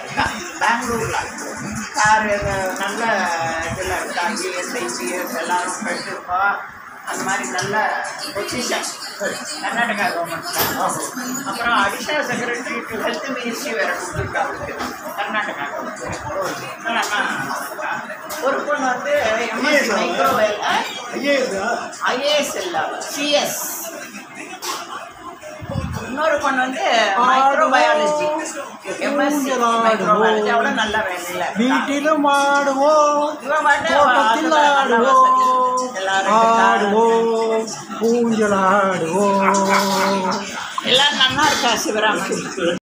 பெங்களூரில் சார் நல்ல இதில் இருக்காங்க எஸ்ஐசிஎஸ் எல்லாரும் படிச்சிருக்கோம் அந்த மாதிரி நல்ல பொசிஷன் கர்நாடகா கவர்மெண்ட்டில் அப்புறம் additional secretary to health ministry வேறு கொடுத்துருக்காங்க கர்நாடகா ஒரு பொண்ணு வந்து எம்எஸ்சி மைக்ரோவேல் ஐஏஎஸ் இல்லை சிஎஸ் இன்னொரு பொண்ணு வந்து மைக்ரோபயாலஜி எம்எஸ்சி மைக்ரோபயாலஜி அவ்வளோ நல்ல வேலையில் வீட்டிலும் ஆடுவோம் இவன் பாட்டு தோட்டத்தில் நல்ல ஆடுவோம் வசதி. எல்லாரும் ஆடுவோம் ஊஞ்சல் ஆடுவோம் எல்லாம் நல்லா இருக்கா சிவராமன்